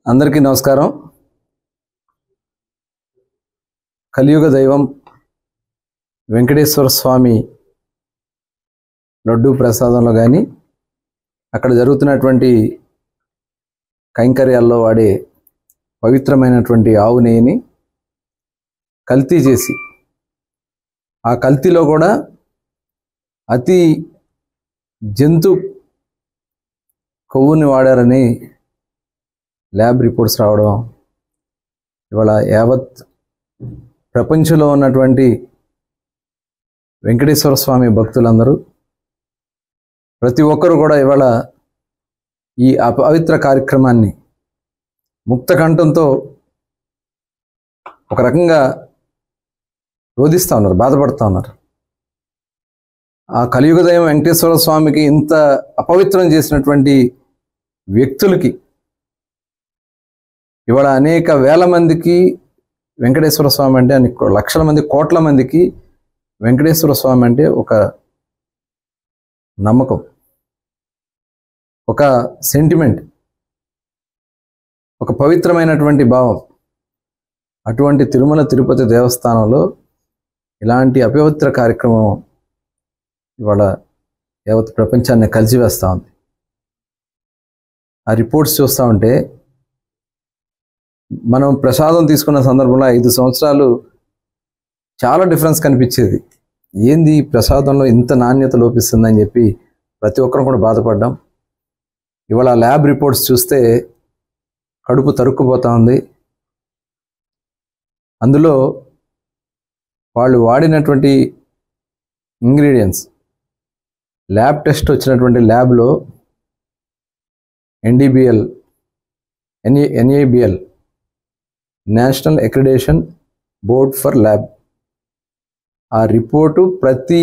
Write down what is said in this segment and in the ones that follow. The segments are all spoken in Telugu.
అందరికీ నమస్కారం కలియుగ దైవం వెంకటేశ్వర స్వామి లడ్డూ ప్రసాదంలో కానీ అక్కడ జరుగుతున్నటువంటి కైంకర్యాల్లో వాడే పవిత్రమైనటువంటి ఆవు నెయ్యిని కల్తీ చేసి ఆ కల్తీలో కూడా అతి జంతు కొవ్వుని వాడారని ల్యాబ్ రిపోర్ట్స్ రావడం ఇవాళ యావత్ ప్రపంచంలో ఉన్నటువంటి వెంకటేశ్వర స్వామి భక్తులందరూ ప్రతి ఒక్కరు కూడా ఇవాళ ఈ అపవిత్ర కార్యక్రమాన్ని ముక్త కంఠంతో ఒక రకంగా రోధిస్తూ ఉన్నారు బాధపడుతూ ఉన్నారు ఆ కలియుగదయం వెంకటేశ్వర స్వామికి ఇంత అపవిత్రం చేసినటువంటి వ్యక్తులకి ఇవాళ అనేక వేల మందికి వెంకటేశ్వర స్వామి అంటే అన్ని లక్షల మంది కోట్ల మందికి వెంకటేశ్వర స్వామి అంటే ఒక నమ్మకం ఒక సెంటిమెంట్ ఒక పవిత్రమైనటువంటి భావం అటువంటి తిరుమల తిరుపతి దేవస్థానంలో ఇలాంటి అపవిత్ర కార్యక్రమం ఇవాళ యావత్ ప్రపంచాన్ని కలిసివేస్తూ ఉంది ఆ రిపోర్ట్స్ చూస్తూ ఉంటే మనం ప్రసాదం తీసుకున్న సందర్భంలో ఐదు సంవత్సరాలు చాలా డిఫరెన్స్ కనిపించేది ఏంది ఈ ప్రసాదంలో ఇంత నాణ్యత లోపిస్తుందని చెప్పి ప్రతి ఒక్కరం కూడా బాధపడ్డాం ఇవాళ ల్యాబ్ రిపోర్ట్స్ చూస్తే కడుపు తరుక్కుపోతా ఉంది అందులో వాళ్ళు వాడినటువంటి ఇంగ్రీడియంట్స్ ల్యాబ్ టెస్ట్ వచ్చినటువంటి ల్యాబ్లో NDBL NA NABL national accreditation board for lab ఆ రిపోర్టు ప్రతి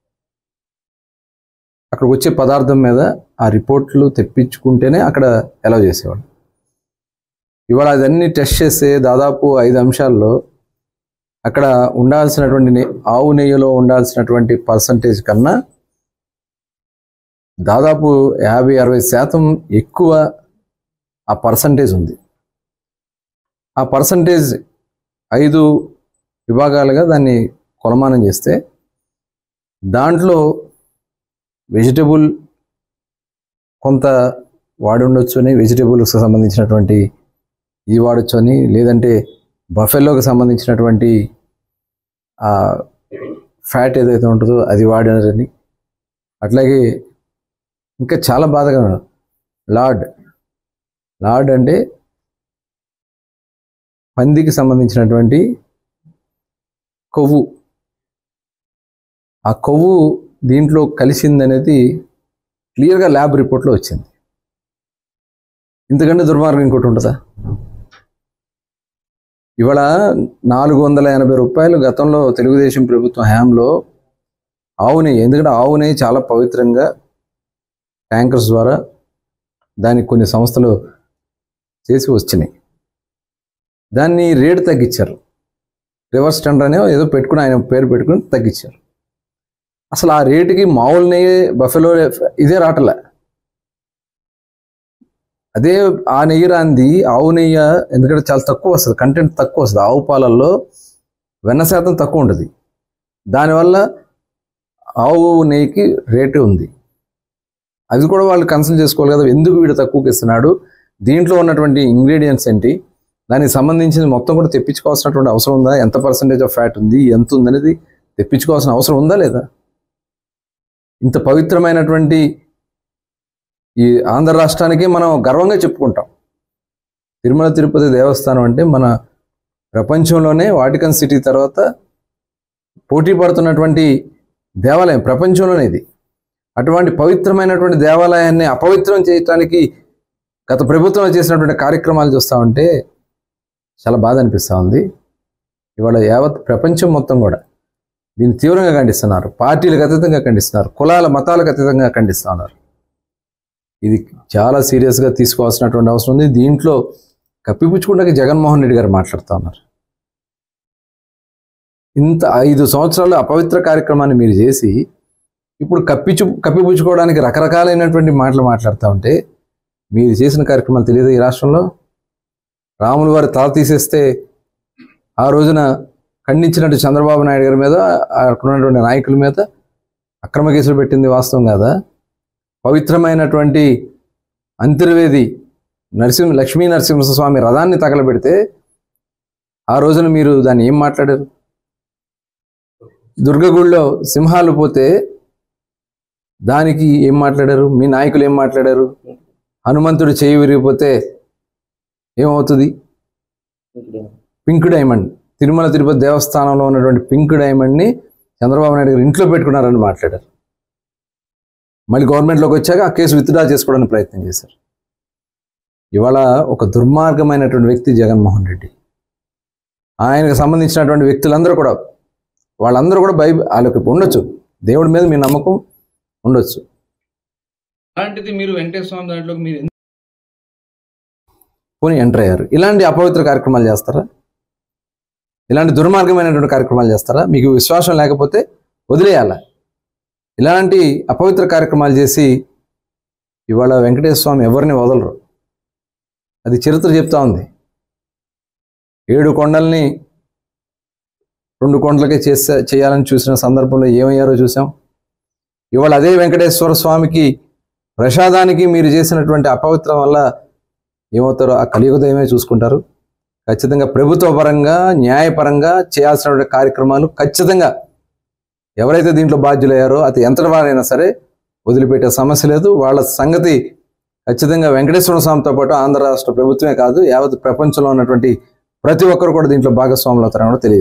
అక్కడ వచ్చే పదార్థం మీద ఆ రిపోర్ట్లు తెప్పించుకుంటేనే అక్కడ అలౌ చేసేవాడు ఇవాళ అదన్నీ టెస్ట్ చేస్తే దాదాపు ఐదు అంశాల్లో అక్కడ ఉండాల్సినటువంటి నె- ఆవు నెయ్యిలో ఉండాల్సినటువంటి పర్సంటేజ్ కన్నా దాదాపు యాభై అరవై శాతం ఎక్కువ ఆ పర్సంటేజ్ ఉంది ఆ పర్సంటేజ్ ఐదు విభాగాలుగా దాన్ని కొలమానం చేస్తే దాంట్లో వెజిటబుల్ కొంత వాడి ఉండొచ్చు అని వెజిటబుల్స్కి సంబంధించినటువంటి ఇది వాడచ్చు అని లేదంటే బఫెల్లోకి సంబంధించినటువంటి ఆ ఫ్యాట్ ఏదైతే ఉంటుందో అది వాడారని అట్లాగే ఇంకా చాలా బాధగా లార్డ్ లార్డ్ అంటే పందికి సంబంధించినటువంటి కొవ్వు ఆ కొవ్వు దీంట్లో కలిసిందనేది క్లియర్గా ల్యాబ్ రిపోర్ట్లో వచ్చింది ఇంతకంటే దుర్మార్గం ఇంకోటి ఉంటుందా ఇవాళ నాలుగు వందల ఎనభై రూపాయలు గతంలో తెలుగుదేశం ప్రభుత్వం హయాంలో ఆవు నెయ్యి ఎందుకంటే ఆవు నెయ్యి చాలా పవిత్రంగా ట్యాంకర్స్ ద్వారా దానికి కొన్ని సంస్థలు చేసి వచ్చినాయి దాన్ని రేటు తగ్గించారు రివర్స్ టెండర్ అనే ఏదో పెట్టుకుని ఆయన పేరు పెట్టుకుని తగ్గించారు అసలు ఆ రేటుకి మామూలు నెయ్యి బఫెలో ఇదే రావట్లే అదే ఆ నెయ్యి రాంది ఆవు నెయ్యి ఎందుకంటే చాలా తక్కువ వస్తుంది కంటెంట్ తక్కువ వస్తుంది ఆవు పాలల్లో వెన్న శాతం తక్కువ ఉంటుంది దానివల్ల ఆవు నెయ్యికి రేటు ఉంది అది కూడా వాళ్ళు కన్సల్ట్ చేసుకోవాలి కదా ఎందుకు వీడు తక్కువకి ఇస్తున్నాడు దీంట్లో ఉన్నటువంటి ఇంగ్రీడియంట్స్ ఏంటి దానికి సంబంధించిన మొత్తం కూడా తెప్పించుకోవాల్సినటువంటి అవసరం ఉందా ఎంత పర్సంటేజ్ ఆఫ్ ఫ్యాట్ ఉంది ఎంత ఉందనేది తెప్పించుకోవాల్సిన అవసరం ఉందా లేదా ఇంత పవిత్రమైనటువంటి ఈ ఆంధ్ర రాష్ట్రానికి మనం గర్వంగా చెప్పుకుంటాం తిరుమల తిరుపతి దేవస్థానం అంటే మన ప్రపంచంలోనే వాటికన్ సిటీ తర్వాత పోటీ పడుతున్నటువంటి దేవాలయం ప్రపంచంలోనే ఇది అటువంటి పవిత్రమైనటువంటి దేవాలయాన్ని అపవిత్రం చేయటానికి గత ప్రభుత్వం చేసినటువంటి కార్యక్రమాలు చూస్తూ ఉంటే చాలా బాధ అనిపిస్తూ ఉంది ఇవాళ యావత్ ప్రపంచం మొత్తం కూడా దీన్ని తీవ్రంగా ఖండిస్తున్నారు పార్టీలకు అతీతంగా ఖండిస్తున్నారు కులాల మతాలకు అతీతంగా ఖండిస్తూ ఉన్నారు ఇది చాలా సీరియస్గా తీసుకోవాల్సినటువంటి అవసరం ఉంది దీంట్లో కప్పిపుచ్చుకుంటే జగన్మోహన్ రెడ్డి గారు మాట్లాడుతూ ఉన్నారు ఇంత ఐదు సంవత్సరాలు అపవిత్ర కార్యక్రమాన్ని మీరు చేసి ఇప్పుడు కప్పిచు కప్పిపుచ్చుకోవడానికి రకరకాలైనటువంటి మాటలు మాట్లాడుతూ ఉంటే మీరు చేసిన కార్యక్రమాలు తెలియదు ఈ రాష్ట్రంలో రాములు వారి తల తీసేస్తే ఆ రోజున ఖండించినట్టు చంద్రబాబు నాయుడు గారి మీద అక్కడ ఉన్నటువంటి నాయకుల మీద అక్రమ కేసులు పెట్టింది వాస్తవం కాదా పవిత్రమైనటువంటి అంతర్వేది నరసింహ లక్ష్మీ నరసింహస్వామి రథాన్ని తగలబెడితే ఆ రోజున మీరు దాన్ని ఏం మాట్లాడారు దుర్గగుడిలో సింహాలు పోతే దానికి ఏం మాట్లాడారు మీ నాయకులు ఏం మాట్లాడారు హనుమంతుడు చేయి విరిగిపోతే ఏమవుతుంది పింక్ డైమండ్ తిరుమల తిరుపతి దేవస్థానంలో ఉన్నటువంటి పింక్ డైమండ్ని చంద్రబాబు నాయుడు గారు ఇంట్లో పెట్టుకున్నారని మాట్లాడారు మళ్ళీ గవర్నమెంట్లోకి వచ్చాక ఆ కేసు విత్డ్రా చేసుకోవడానికి ప్రయత్నం చేశారు ఇవాళ ఒక దుర్మార్గమైనటువంటి వ్యక్తి జగన్మోహన్ రెడ్డి ఆయనకు సంబంధించినటువంటి వ్యక్తులందరూ కూడా వాళ్ళందరూ కూడా బై వాళ్ళకి ఉండొచ్చు దేవుడి మీద మీ నమ్మకం ఉండొచ్చు అలాంటిది మీరు వెంకటేశ్వర స్వామి దాంట్లోకి మీరు ఎందుకు పోనీ ఎంటర్ అయ్యారు ఇలాంటి అపవిత్ర కార్యక్రమాలు చేస్తారా ఇలాంటి దుర్మార్గమైనటువంటి కార్యక్రమాలు చేస్తారా మీకు విశ్వాసం లేకపోతే వదిలేయాల ఇలాంటి అపవిత్ర కార్యక్రమాలు చేసి ఇవాళ వెంకటేశ్వర స్వామి ఎవరిని వదలరు అది చరిత్ర చెప్తా ఉంది ఏడు కొండల్ని రెండు కొండలకే చేసే చేయాలని చూసిన సందర్భంలో ఏమయ్యారో చూసాం ఇవాళ అదే వెంకటేశ్వర స్వామికి ప్రసాదానికి మీరు చేసినటువంటి అపవిత్రం వల్ల ఏమవుతారో ఆ కలియుగ దైవమే చూసుకుంటారు ఖచ్చితంగా ప్రభుత్వ పరంగా న్యాయపరంగా చేయాల్సినటువంటి కార్యక్రమాలు ఖచ్చితంగా ఎవరైతే దీంట్లో బాధ్యులయ్యారో అది ఎంతటి వారైనా సరే వదిలిపెట్టే సమస్య లేదు వాళ్ళ సంగతి ఖచ్చితంగా వెంకటేశ్వర స్వామితో పాటు ఆంధ్ర రాష్ట్ర ప్రభుత్వమే కాదు యావత్ ప్రపంచంలో ఉన్నటువంటి ప్రతి ఒక్కరు కూడా దీంట్లో భాగస్వాములు అవుతారని కూడా తెలియదు